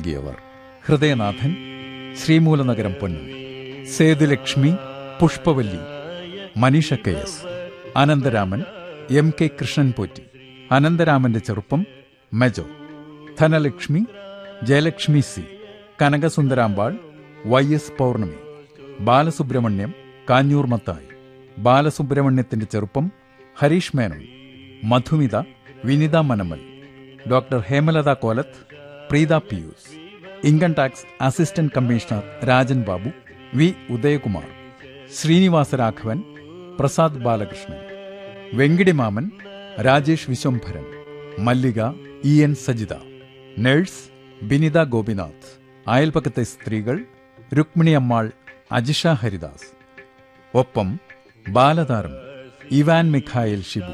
നൽകിയവർ Hridayanathan Sreemoolanagaram Ponnu Sethulakshmi Pushpavalli Manisha K S Anantharaman M K Krishnan Potti അനന്തരാമന്റെ ചെറുപ്പം Mejo Dhanalakshmi Jayalakshmi C Kanakasundarambal Y S Pournami Balasubramaniam Kanjoor Mathai ബാലസുബ്രഹ്മണ്യത്തിന്റെ ചെറുപ്പം ഹരീഷ് മേനോൻ മധുമിത വിനിത മനമൽ doctor Hemalatha Kolath Preetha Pius income tax assistant commissioner Rajan Babu V Udayakumar Srinivasa Raghavan Prasad Balakrishnan വെങ്കിടിമാമൻ Rajesh Viswambharan Mallika E N Sajitha nurse Binitha Gopinath അയൽപക്കത്തെ സ്ത്രീകൾ രുക്മിണി അമ്മാൾ അജിഷ ഹരിദാസ് ഒപ്പം ബാലതാരം ഇവാൻ മിഖായൽ ഷിബു